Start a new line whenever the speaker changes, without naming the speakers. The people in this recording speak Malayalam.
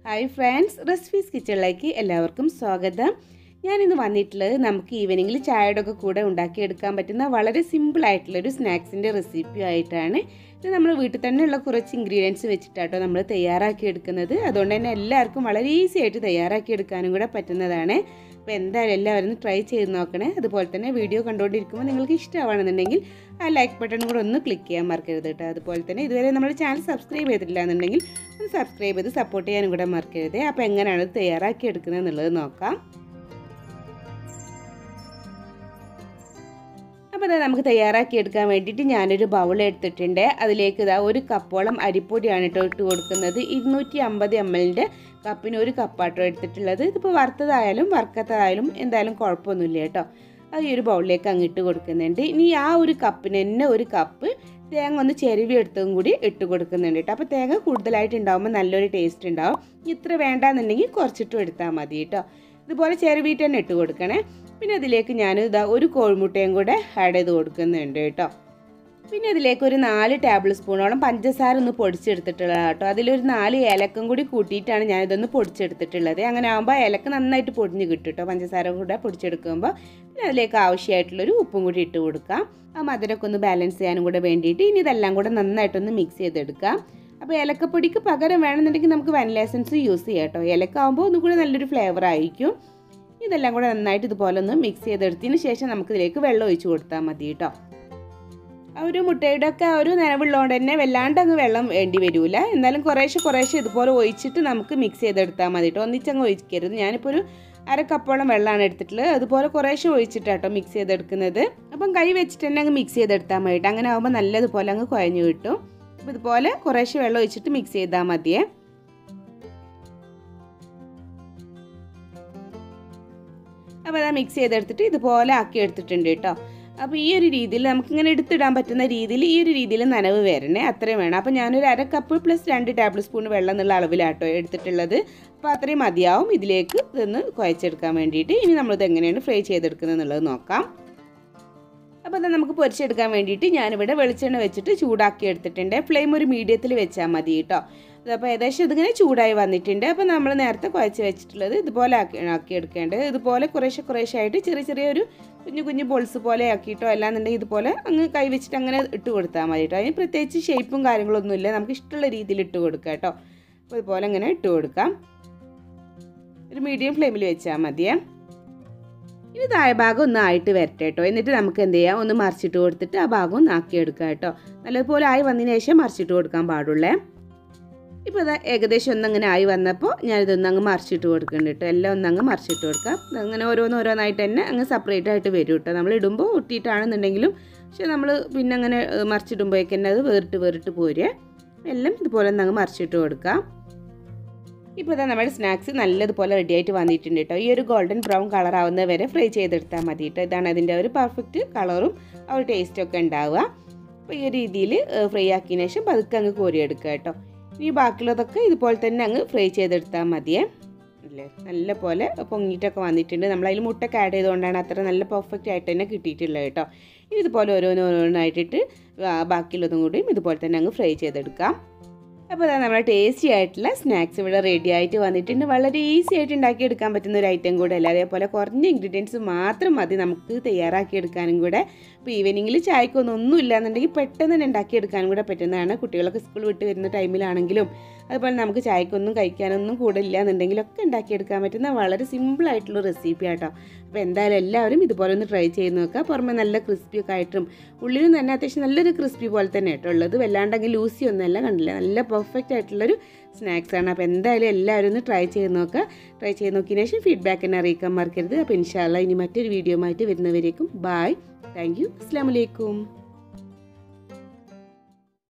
ഹായ് ഫ്രണ്ട്സ് റെസിപ്പീസ് കിച്ചണിലേക്ക് എല്ലാവർക്കും സ്വാഗതം ഞാനിന്ന് വന്നിട്ടുള്ളത് നമുക്ക് ഈവനിങ്ങിൽ ചായയുടെ ഒക്കെ കൂടെ ഉണ്ടാക്കിയെടുക്കാൻ പറ്റുന്ന വളരെ സിമ്പിൾ ആയിട്ടുള്ള ഒരു സ്നാക്സിൻ്റെ റെസിപ്പി ആയിട്ടാണ് ഇത് നമ്മൾ വീട്ടിൽ തന്നെയുള്ള കുറച്ച് ഇൻഗ്രീഡിയൻസ് വെച്ചിട്ടാട്ടോ നമ്മൾ തയ്യാറാക്കി എടുക്കുന്നത് അതുകൊണ്ട് തന്നെ എല്ലാവർക്കും വളരെ ഈസി ആയിട്ട് തയ്യാറാക്കി എടുക്കാനും കൂടെ പറ്റുന്നതാണ് അപ്പോൾ എന്തായാലും എല്ലാവരും ഒന്ന് ട്രൈ ചെയ്ത് നോക്കണേ അതുപോലെ തന്നെ വീഡിയോ കണ്ടുകൊണ്ടിരിക്കുമ്പോൾ നിങ്ങൾക്ക് ഇഷ്ടമാണെന്നുണ്ടെങ്കിൽ ആ ലൈക്ക് ബട്ടൺ കൂടെ ഒന്ന് ക്ലിക്ക് ചെയ്യാൻ മറക്കരുത് കേട്ടോ അതുപോലെ തന്നെ ഇതുവരെ നമ്മുടെ ചാനൽ സബ്സ്ക്രൈബ് ചെയ്തിട്ടില്ല എന്നുണ്ടെങ്കിൽ ഒന്ന് സബ്സ്ക്രൈബ് ചെയ്ത് സപ്പോർട്ട് ചെയ്യാനും കൂടെ മറക്കരുത് അപ്പോൾ എങ്ങനെയാണ് ഇത് തയ്യാറാക്കി എടുക്കുന്നത് എന്നുള്ളത് നോക്കാം അപ്പോൾ ഇതാ നമുക്ക് തയ്യാറാക്കി എടുക്കാൻ വേണ്ടിയിട്ട് ഞാനൊരു ബൗൾ എടുത്തിട്ടുണ്ട് അതിലേക്ക് ഇതാ ഒരു കപ്പോളം അരിപ്പൊടിയാണ് കേട്ടോ ഇട്ട് കൊടുക്കുന്നത് ഇരുന്നൂറ്റി അമ്പത് എം എല്ലിൻ്റെ കപ്പിന് ഒരു കപ്പാട്ടോ എടുത്തിട്ടുള്ളത് ഇതിപ്പോൾ വറുത്തതായാലും വറുക്കത്തതായാലും എന്തായാലും കുഴപ്പമൊന്നുമില്ല കേട്ടോ അത് ഈ ഒരു ബൗളിലേക്ക് അങ്ങിട്ട് കൊടുക്കുന്നുണ്ട് ഇനി ആ ഒരു കപ്പിന് തന്നെ ഒരു കപ്പ് തേങ്ങ ഒന്ന് ചെരുവി എടുത്തതും കൂടി ഇട്ട് കൊടുക്കുന്നുണ്ട് കേട്ടോ അപ്പോൾ തേങ്ങ കൂടുതലായിട്ട് ഉണ്ടാകുമ്പോൾ നല്ലൊരു ടേസ്റ്റ് ഉണ്ടാവും ഇത്ര വേണ്ടാന്നുണ്ടെങ്കിൽ കുറച്ചിട്ടും എടുത്താൽ മതി കേട്ടോ ഇതുപോലെ ചെരുവിയിട്ട് തന്നെ ഇട്ട് കൊടുക്കണേ പിന്നെ അതിലേക്ക് ഞാൻ ഇതാ ഒരു കോഴിമുട്ടയും കൂടെ ആഡ് ചെയ്ത് കൊടുക്കുന്നുണ്ട് കേട്ടോ പിന്നെ അതിലേക്ക് ഒരു നാല് ടേബിൾ സ്പൂണോളം പഞ്ചസാര ഒന്ന് പൊടിച്ചെടുത്തിട്ടുള്ളതാണ് കേട്ടോ അതിലൊരു നാല് ഏലക്കം കൂടി കൂട്ടിയിട്ടാണ് ഞാനിതൊന്ന് പൊടിച്ചെടുത്തിട്ടുള്ളത് അങ്ങനെ ആകുമ്പോൾ ഏലക്ക നന്നായിട്ട് പൊടിഞ്ഞ് കിട്ടും കേട്ടോ പഞ്ചസാര കൂടെ പൊടിച്ചെടുക്കുമ്പോൾ പിന്നെ അതിലേക്ക് ആവശ്യമായിട്ടുള്ളൊരു ഉപ്പും കൂടി ഇട്ട് കൊടുക്കാം ആ മധുരമൊക്കെ ഒന്ന് ബാലൻസ് ചെയ്യാനും കൂടെ വേണ്ടിയിട്ട് ഇനി ഇതെല്ലാം കൂടെ നന്നായിട്ടൊന്ന് മിക്സ് ചെയ്തെടുക്കാം അപ്പോൾ ഏലക്കപ്പൊടിക്ക് പകരം വേണമെന്നുണ്ടെങ്കിൽ നമുക്ക് വാനില എസൻസ് യൂസ് ചെയ്യാം കേട്ടോ ഏലക്ക ആകുമ്പോൾ ഒന്നും കൂടെ നല്ലൊരു ഫ്ലേവർ ആയിരിക്കും ഇതെല്ലാം കൂടെ നന്നായിട്ട് ഇതുപോലെ ഒന്ന് മിക്സ് ചെയ്തെടുത്തതിന് ശേഷം നമുക്കിതിലേക്ക് വെള്ളം ഒഴിച്ച് കൊടുത്താൽ മതി കേട്ടോ ആ ഒരു മുട്ടയുടെ ഒക്കെ ഒരു നനവുള്ളതുകൊണ്ട് തന്നെ വല്ലാണ്ട് അങ്ങ് വെള്ളം വേണ്ടി വരില്ല എന്നാലും കുറേശ്ശെ കുറേശ്ശെ ഇതുപോലെ ഒഴിച്ചിട്ട് നമുക്ക് മിക്സ് ചെയ്തെടുത്താൽ മതി കേട്ടോ ഒന്നിച്ചങ്ങ് ഒഴിക്കരുത് ഞാനിപ്പോൾ ഒരു അര കപ്പോളം വെള്ളമാണ് എടുത്തിട്ടുള്ളത് അതുപോലെ കുറേശ്ശെ ഒഴിച്ചിട്ടാട്ടോ മിക്സ് ചെയ്തെടുക്കുന്നത് അപ്പം കൈ വെച്ചിട്ട് തന്നെ അങ്ങ് മിക്സ് ചെയ്തെടുത്താൽ മതി അങ്ങനെ ആകുമ്പോൾ നല്ലതുപോലെ അങ്ങ് കുഴഞ്ഞു കിട്ടും അപ്പോൾ ഇതുപോലെ കുറേശ്ശെ വെള്ളം ഒഴിച്ചിട്ട് മിക്സ് ചെയ്താൽ മതിയേ അപ്പോൾ അത് മിക്സ് ചെയ്തെടുത്തിട്ട് ഇതുപോലെ ആക്കി എടുത്തിട്ടുണ്ട് കേട്ടോ അപ്പോൾ ഈ ഒരു രീതിയിൽ നമുക്കിങ്ങനെ എടുത്തിടാൻ പറ്റുന്ന രീതിയിൽ ഈ ഒരു രീതിയിൽ നനവ് വരണേ അത്രയും വേണം അപ്പോൾ ഞാനൊരു അര കപ്പ് പ്ലസ് രണ്ട് ടേബിൾ സ്പൂൺ വെള്ളം എന്നുള്ള അളവിലാട്ടോ എടുത്തിട്ടുള്ളത് അപ്പോൾ അത്രയും മതിയാവും ഇതിലേക്ക് ഇതൊന്ന് കുഴച്ചെടുക്കാൻ വേണ്ടിയിട്ട് ഇനി നമ്മളിത് എങ്ങനെയാണ് ഫ്രൈ ചെയ്തെടുക്കുന്നത് എന്നുള്ളത് നോക്കാം അപ്പോൾ അത് നമുക്ക് പൊരിച്ചെടുക്കാൻ വേണ്ടിയിട്ട് ഞാനിവിടെ വെളിച്ചെണ്ണ വെച്ചിട്ട് ചൂടാക്കി എടുത്തിട്ടുണ്ട് ഫ്ലെയിം ഒരു മീഡിയത്തിൽ വെച്ചാൽ മതി കേട്ടോ അപ്പോൾ ഏകദേശം ഇതിങ്ങനെ ചൂടായി വന്നിട്ടുണ്ട് അപ്പോൾ നമ്മൾ നേരത്തെ കുഴച്ച് വെച്ചിട്ടുള്ളത് ഇതുപോലെ ആക്കി ആക്കി എടുക്കേണ്ടത് ഇതുപോലെ കുറേശ്ശെ കുറേശ്ശെ ആയിട്ട് ചെറിയ ചെറിയൊരു കുഞ്ഞു കുഞ്ഞു ബോൾസ് പോലെ ആക്കിയിട്ടോ അല്ലാന്നുണ്ടെങ്കിൽ ഇതുപോലെ അങ്ങ് കൈ വെച്ചിട്ട് അങ്ങനെ ഇട്ട് കൊടുത്താൽ മതി കേട്ടോ അതിന് പ്രത്യേകിച്ച് ഷേപ്പും കാര്യങ്ങളൊന്നുമില്ല നമുക്ക് ഇഷ്ടമുള്ള രീതിയിൽ ഇട്ട് കൊടുക്കാം കേട്ടോ അപ്പോൾ ഇതുപോലെ അങ്ങനെ ഇട്ട് കൊടുക്കാം ഒരു മീഡിയം ഫ്ലെയിമിൽ വെച്ചാൽ മതിയേ ഇനി താഴെ ഭാഗം ഒന്ന് ആയിട്ട് വരട്ടെ കേട്ടോ എന്നിട്ട് നമുക്ക് എന്ത് ചെയ്യാം ഒന്ന് മറിച്ചിട്ട് കൊടുത്തിട്ട് ആ ഭാഗം ഒന്ന് ആക്കിയെടുക്കാം കേട്ടോ നല്ലതുപോലെ ആയി വന്നതിന് ശേഷം മറിച്ചിട്ട് കൊടുക്കാൻ പാടുള്ളേ ഇപ്പോൾ ഇതാ ഏകദേശം ഒന്നങ്ങനെ ആയി വന്നപ്പോൾ ഞാനിതൊന്ന് അങ്ങ് മറിച്ചിട്ട് കൊടുക്കുന്നുണ്ട് കേട്ടോ എല്ലാം ഒന്നങ്ങ് മറിച്ചിട്ട് കൊടുക്കാം അങ്ങനെ ഓരോന്ന് ഓരോന്നായിട്ട് തന്നെ അങ്ങ് സെപ്പറേറ്റ് ആയിട്ട് വരും കേട്ടോ നമ്മൾ ഇടുമ്പോൾ ഒട്ടിയിട്ടാണെന്നുണ്ടെങ്കിലും പക്ഷെ നമ്മൾ പിന്നെ അങ്ങനെ മറിച്ചിടുമ്പോഴേക്ക് തന്നെ അത് വേറിട്ട് വേറിട്ട് പോരുക എല്ലാം ഇതുപോലെ ഒന്ന് അങ്ങ് മറിച്ചിട്ട് കൊടുക്കാം ഇപ്പോൾ ഇതാ നമ്മുടെ സ്നാക്സ് നല്ലതുപോലെ റെഡി ആയിട്ട് വന്നിട്ടുണ്ട് കേട്ടോ ഈ ഒരു ഗോൾഡൻ ബ്രൗൺ കളർ ആവുന്നത് വരെ ഫ്രൈ ചെയ്തെടുത്താൽ മതി കേട്ടോ ഇതാണ് അതിൻ്റെ ഒരു പെർഫെക്റ്റ് കളറും ആ ഒരു ടേസ്റ്റും ഒക്കെ ഉണ്ടാവുക അപ്പോൾ ഈ ഒരു രീതിയിൽ ഫ്രൈ ആക്കിയതിന് ശേഷം പതുക്കെ അങ്ങ് കോരിയെടുക്കുക കേട്ടോ ഇനി ബാക്കിയുള്ളതൊക്കെ ഇതുപോലെ തന്നെ അങ്ങ് ഫ്രൈ ചെയ്തെടുത്താൽ മതിയേ അല്ലേ നല്ല പോലെ പൊങ്ങിയിട്ടൊക്കെ വന്നിട്ടുണ്ട് നമ്മളതിൽ മുട്ടൊക്കെ ആഡ് ചെയ്തുകൊണ്ടാണ് അത്ര നല്ല പെർഫെക്റ്റ് ആയിട്ട് തന്നെ കിട്ടിയിട്ടുള്ളത് കേട്ടോ ഇനി ഇതുപോലെ ഓരോന്നോരോന്നായിട്ടിട്ട് ബാക്കിയുള്ളതും കൂടിയും ഇതുപോലെ തന്നെ അങ്ങ് ഫ്രൈ ചെയ്തെടുക്കാം അപ്പോൾ അതാ നമ്മുടെ ടേസ്റ്റി ആയിട്ടുള്ള സ്നാക്സ് ഇവിടെ റെഡി ആയിട്ട് വന്നിട്ടുണ്ട് വളരെ ഈസി ആയിട്ട് ഉണ്ടാക്കിയെടുക്കാൻ പറ്റുന്ന ഒരു ഐറ്റം കൂടെ അല്ല അതേപോലെ കുറഞ്ഞ ഇൻഗ്രീഡിയൻസ് മാത്രം മതി നമുക്ക് തയ്യാറാക്കിയെടുക്കാനും കൂടെ ഇപ്പോൾ ഈവനിങ്ങിൽ ചായക്കൊന്നും ഒന്നും ഇല്ലാന്നുണ്ടെങ്കിൽ പെട്ടെന്ന് തന്നെ ഉണ്ടാക്കിയെടുക്കാനും കൂടെ പറ്റുന്നതാണ് കുട്ടികളൊക്കെ സ്കൂൾ വിട്ട് വരുന്ന ടൈമിലാണെങ്കിലും അതുപോലെ നമുക്ക് ചായക്കൊന്നും കഴിക്കാനൊന്നും കൂടെ ഇല്ല എന്നുണ്ടെങ്കിലൊക്കെ ഉണ്ടാക്കിയെടുക്കാൻ പറ്റുന്ന വളരെ സിമ്പിൾ ആയിട്ടുള്ള റെസിപ്പി ആട്ടോ അപ്പോൾ എന്തായാലും എല്ലാവരും ഇതുപോലെ ഒന്ന് ട്രൈ ചെയ്ത് നോക്കുക പുറമെ നല്ല ക്രിസ്പി ഒക്കെ ആയിട്ടും ഉള്ളിലും തന്നെ അത്യാവശ്യം നല്ലൊരു ക്രിസ്പി പോലെ തന്നെ കേട്ടോ ഉള്ളത് വല്ലാണ്ടെങ്കിൽ ലൂസി ഒന്നുമല്ല കണ്ടില്ല നല്ല പെർഫെക്റ്റ് ആയിട്ടുള്ളൊരു സ്നാക്സ് ആണ് അപ്പോൾ എന്തായാലും എല്ലാവരും ഒന്ന് ട്രൈ ചെയ്ത് നോക്കുക ട്രൈ ചെയ്ത് നോക്കിയതിന് ശേഷം ഫീഡ്ബാക്ക് എന്നെ അറിയിക്കാൻ മറക്കരുത് അപ്പോൾ ഇൻഷാല്ല ഇനി മറ്റൊരു വീഡിയോ ആയിട്ട് വരുന്നവരേക്കും ബായ് താങ്ക് യു അസ്സാം വലൈക്കും